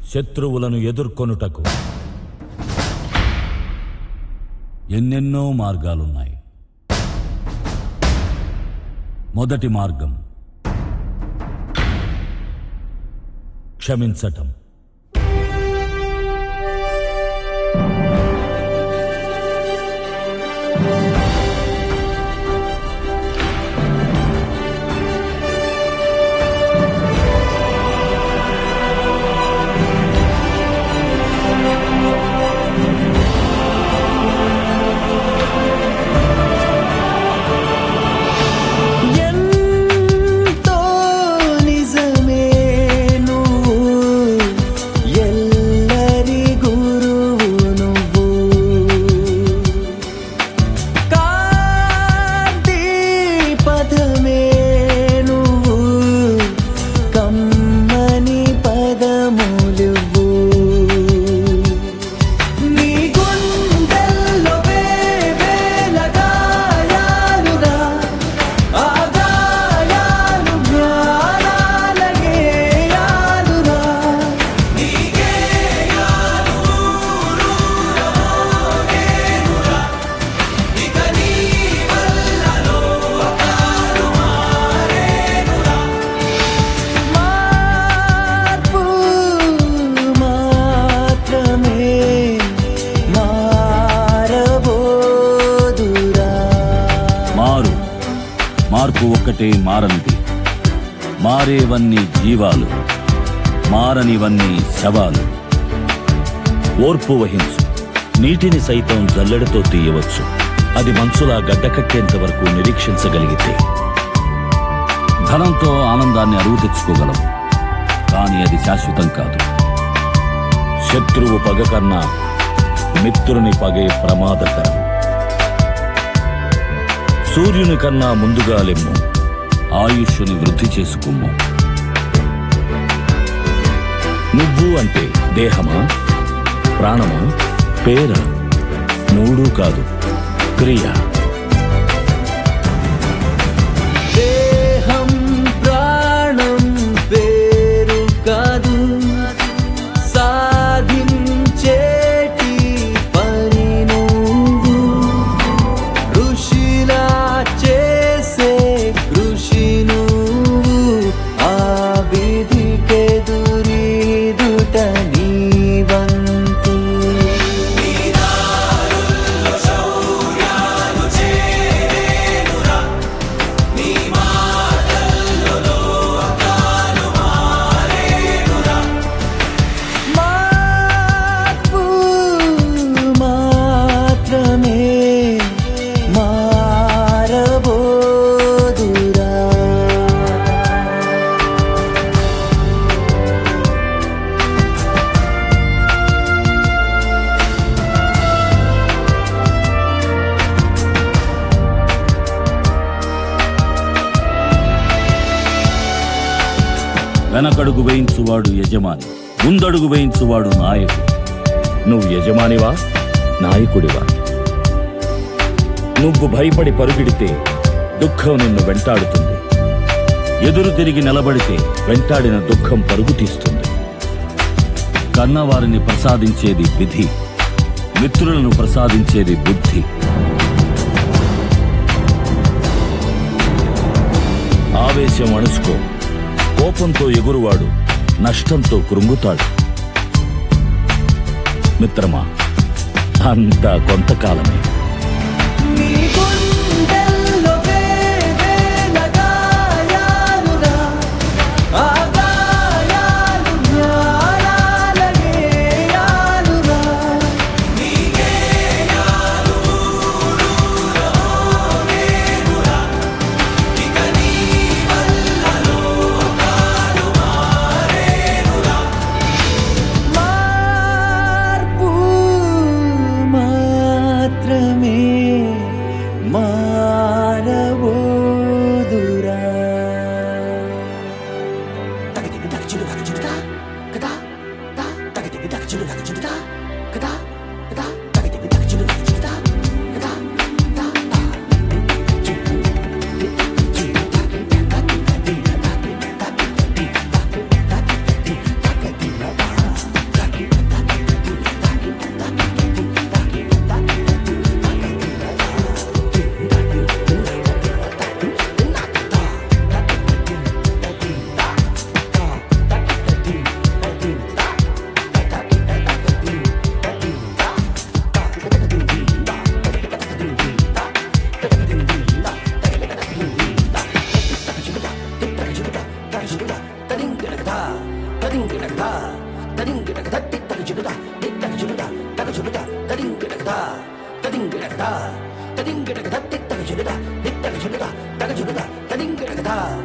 శత్రువులను ఎదుర్కొనుటకు ఎన్నెన్నో మార్గాలున్నాయి మొదటి మార్గం క్షమించటం ఎంతో నిజమే నువ్వు ఎల్లరి గురువు నువ్వు కాంతి పదమే నువ్వు కమ్మని పదములువు నీ గుండెల్లో వేవేల గాయాలురా ఆ గాయాలు జ్ఞానాల గేయాలురా మార్పు మాత్రమే మారబోదురా మారు మార్పు ఒక్కటే మారనిది మారేవన్నీ జీవాలు మారనివన్నీ శవాలు ఓర్పు వహించు నీటిని సైతం జల్లెడతో తీయవచ్చు అది మంచులా గడ్డకట్టేంత వరకు నిరీక్షించగలిగితే ధనంతో ఆనందాన్ని అరువు తెచ్చుకోగలం కానీ అది శాశ్వతం కాదు శత్రువు పగ కన్నా మిత్రుని పగే ప్రమాదకరం సూర్యుని కన్నా ముందుగా లెమ్ము ఆయుష్ని వృద్ధి చేసుకుమ్ము నువ్వు అంటే దేహమా ప్రాణమా పేర మూడు కాదు క్రియ దేహం ప్రాణం పేరు కాదు సాధించేటి పని నువ్వు ఋషిలా చేసే కృషి నువ్వు ఆ విధికెదురీదుట నీ వంతు మార్పు మాత్రమే మారబోదురా వెనకడుగు వేయించువాడు యజమాని ముందడుగు వేయించువాడు నాయకుడు నువ్వు యజమానివా నాయకుడివా నువ్వు భయపడి పరుగిడితే దుఃఖం నిన్ను వెంటాడుతుంది ఎదురు తిరిగి నిలబడితే వెంటాడిన దుఃఖం పరుగు తీస్తుంది కన్నవారిని ప్రసాదించేది విధి మిత్రులను ప్రసాదించేది బుద్ధి ఆవేశం అణుచుకో కోపంతో ఎగురువాడు నష్టంతో కృంగుతాడు మిత్రమా అంతా కొంతకాలమే నీ గుండెల్లో వేవేల గాయాలురా ఆ గాయాలు జ్ఞానాల గేయాలురా మార్పు మాత్రమే మారబోదురా కథ